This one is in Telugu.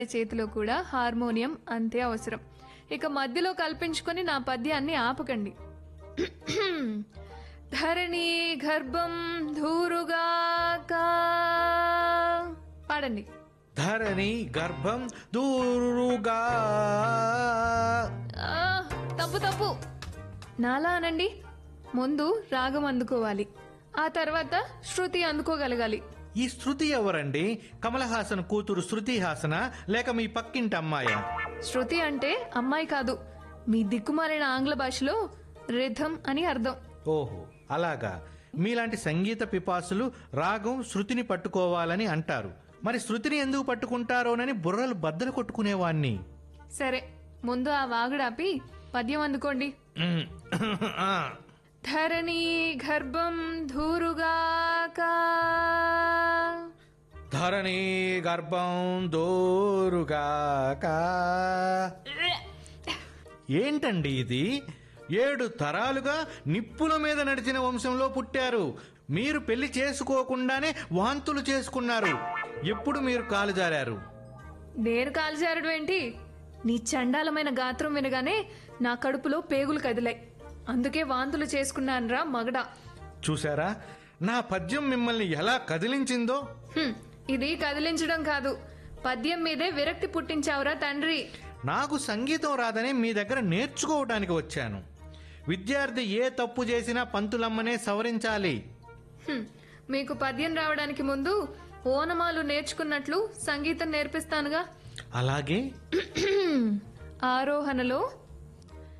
చేతిలో కూడా హార్మోనియం అంతే అవసరం ఇక మధ్యలో కల్పించుకొని నా పద్యాన్ని ఆపకండి ధరణి గర్భం ధూరుగాక పాడండి ధరణి గర్భం దూరుగా ఆ, తప్పు తప్పు నాలా అనండి ముందు రాగం అందుకోవాలి ఆ తర్వాత శృతి అందుకోగలగాలి ఈ శృతి ఎవరండి కమల్ హాసన్ కూతురు శృతి హాసన లేక మీ పక్కింటి అమ్మాయా శృతి అంటే అమ్మాయి కాదు మీ దిక్కుమాలిన ఆంగ్ల భాషలో రిథం అని అర్థం ఓహో అలాగా మీలాంటి సంగీత పిపాసులు రాగం శృతిని పట్టుకోవాలని అంటారు మరి శృతిని ఎందుకు పట్టుకుంటారోనని బుర్రలు బద్దలు కొట్టుకునేవాణ్ణి సరే ముందు ఆ వాగుడాపి పద్యం అందుకోండి మ్, ఆ. ధరణి గర్భం ధూరుగాక ధరణి గర్భం దోరుగాక ఏంటండి ఇది ఏడు తరాలుగా నిప్పుల మీద నడిచిన వంశంలో పుట్టారు మీరు పెళ్లి చేసుకోకుండానే వాంతులు చేసుకున్నారు ఎప్పుడు మీరు కాలు జారారు నేను కాల్చారడం ఏంటి నీ చండాలమైన గాత్రం వినగానే నా కడుపులో పేగులు కదిలాయి అందుకే వాంతులు చేసుకున్నానురా మగడా చూసారా నా పద్యం మిమ్మల్ని ఎలా కదిలించిందో హ్మ్, ఇది కదిలించడం కాదు పద్యం మీదే విరక్తి పుట్టించావురా తండ్రి నాకు సంగీతం రాదని మీ దగ్గర నేర్చుకోవటానికి వచ్చాను విద్యార్థి ఏ తప్పు చేసినా పంతులమ్మనే సవరించాలి హ్మ్, మీకు పద్యం రావడానికి ముందు ఓనమాలు నేర్చుకున్నట్లు సంగీతం నేర్పిస్తానుగా అలాగే ఆరోహణలో